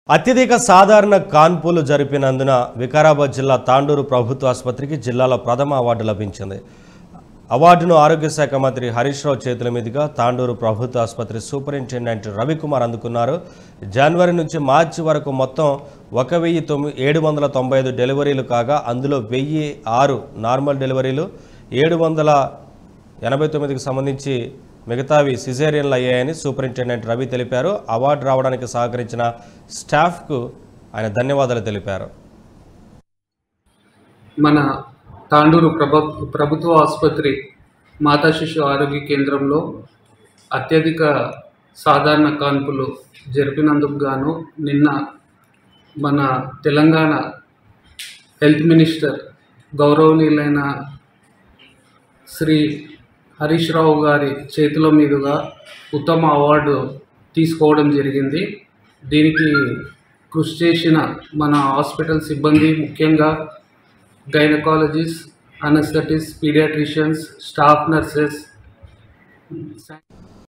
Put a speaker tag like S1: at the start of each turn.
S1: అత్యధిక సాధారణ కాన్పులు జరిపినందున వికారాబాద్ జిల్లా తాండూరు ప్రభుత్వ ఆసుపత్రికి జిల్లాలో ప్రథమ అవార్డు లభించింది అవార్డును ఆరోగ్య శాఖ మంత్రి హరీష్ రావు చేతుల మీదుగా తాండూరు ప్రభుత్వ ఆసుపత్రి సూపరింటెండెంట్ రవికుమార్ అందుకున్నారు జనవరి నుంచి మార్చి వరకు మొత్తం ఒక వెయ్యి తొమ్మిది ఏడు వందల తొంభై ఐదు డెలివరీలు కాగా అందులో వెయ్యి ఆరు నార్మల్ డెలివరీలు ఏడు వందల ఎనభై తొమ్మిదికి సంబంధించి మిగతావి సిజేరియన్లు అయ్యాయని సూపరింటెండెంట్ రవి తెలిపారు అవార్డు రావడానికి సహకరించిన స్టాఫ్కు ఆయన ధన్యవాదాలు తెలిపారు
S2: మన తాండూరు ప్రభ ప్రభుత్వ ఆసుపత్రి మాతా శిశు ఆరోగ్య కేంద్రంలో అత్యధిక సాధారణ కాన్పులు జరిపినందుకు గాను నిన్న మన తెలంగాణ హెల్త్ మినిస్టర్ గౌరవనీయులైన శ్రీ హరీష్ రావు గారి చేతుల మీదుగా ఉత్తమ అవార్డు తీసుకోవడం జరిగింది దీనికి కృషి చేసిన మన హాస్పిటల్ సిబ్బంది ముఖ్యంగా gynaecologist anaesthetist paediatricians staff nurses